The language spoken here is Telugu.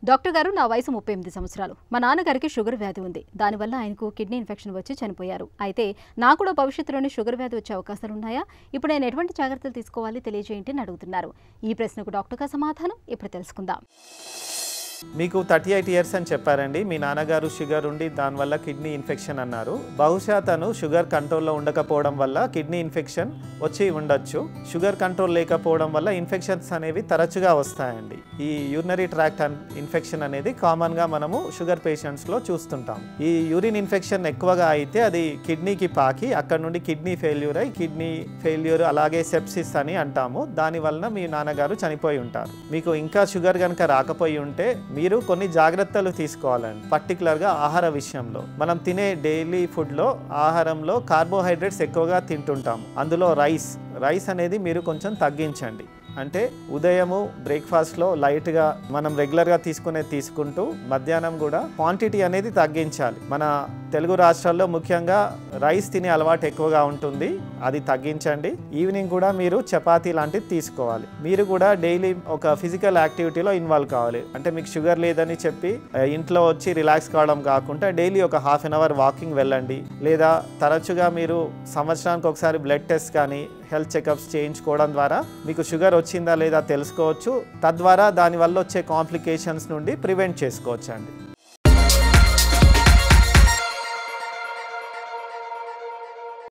డాక్టర్ గారు నా వయసు ముప్పై ఎనిమిది సంవత్సరాలు మా నాన్నగారికి షుగర్ వ్యాధి ఉంది దానివల్ల ఆయనకు కిడ్నీ ఇన్ఫెక్షన్ వచ్చి చనిపోయారు అయితే నాకు కూడా భవిష్యత్తులోనే షుగర్ వ్యాధి వచ్చే అవకాశాలు ఉన్నాయా ఇప్పుడు నేను ఎటువంటి జాగ్రత్తలు తీసుకోవాలి తెలియజేయండి అని అడుగుతున్నారు ఈ ప్రశ్నకు డాక్టర్ గారు సమాధానం ఇప్పుడు తెలుసుకుందాం మీకు థర్టీ ఎయిట్ ఇయర్స్ అని చెప్పారండి మీ నాన్నగారు షుగర్ ఉండి దానివల్ల కిడ్నీ ఇన్ఫెక్షన్ అన్నారు బహుశా తను షుగర్ కంట్రోల్లో ఉండకపోవడం వల్ల కిడ్నీ ఇన్ఫెక్షన్ వచ్చి ఉండొచ్చు షుగర్ కంట్రోల్ లేకపోవడం వల్ల ఇన్ఫెక్షన్స్ అనేవి తరచుగా వస్తాయండి ఈ యూరినరీ ట్రాక్ట్ ఇన్ఫెక్షన్ అనేది కామన్గా మనము షుగర్ పేషెంట్స్లో చూస్తుంటాం ఈ యూరిన్ ఇన్ఫెక్షన్ ఎక్కువగా అయితే అది కిడ్నీకి పాకి అక్కడ నుండి కిడ్నీ ఫెయిల్యూర్ అయి కిడ్నీ ఫెయిల్యూర్ అలాగే సెప్సిస్ అని అంటాము దాని వలన మీ నాన్నగారు చనిపోయి ఉంటారు మీకు ఇంకా షుగర్ కనుక రాకపోయి ఉంటే మీరు కొన్ని జాగ్రత్తలు తీసుకోవాలండి పర్టికులర్గా ఆహార విషయంలో మనం తినే డైలీ ఫుడ్లో ఆహారంలో కార్బోహైడ్రేట్స్ ఎక్కువగా తింటుంటాం అందులో రైస్ రైస్ అనేది మీరు కొంచెం తగ్గించండి అంటే ఉదయము బ్రేక్ఫాస్ట్లో లైట్గా మనం రెగ్యులర్గా తీసుకునేది తీసుకుంటూ మధ్యాహ్నం కూడా క్వాంటిటీ అనేది తగ్గించాలి మన తెలుగు రాష్ట్రాల్లో ముఖ్యంగా రైస్ తినే అలవాటు ఎక్కువగా ఉంటుంది అది తగ్గించండి ఈవినింగ్ కూడా మీరు చపాతీ లాంటిది తీసుకోవాలి మీరు కూడా డైలీ ఒక ఫిజికల్ యాక్టివిటీలో ఇన్వాల్వ్ కావాలి అంటే మీకు షుగర్ లేదని చెప్పి ఆ, ఇంట్లో వచ్చి రిలాక్స్ కావడం కాకుండా డైలీ ఒక హాఫ్ అన్ అవర్ వాకింగ్ వెళ్ళండి లేదా తరచుగా మీరు సంవత్సరానికి ఒకసారి బ్లడ్ టెస్ట్ కానీ హెల్త్ చెకప్స్ చేయించుకోవడం ద్వారా మీకు షుగర్ వచ్చిందా లేదా తెలుసుకోవచ్చు తద్వారా దానివల్ల వచ్చే కాంప్లికేషన్స్ నుండి ప్రివెంట్ చేసుకోవచ్చు అండి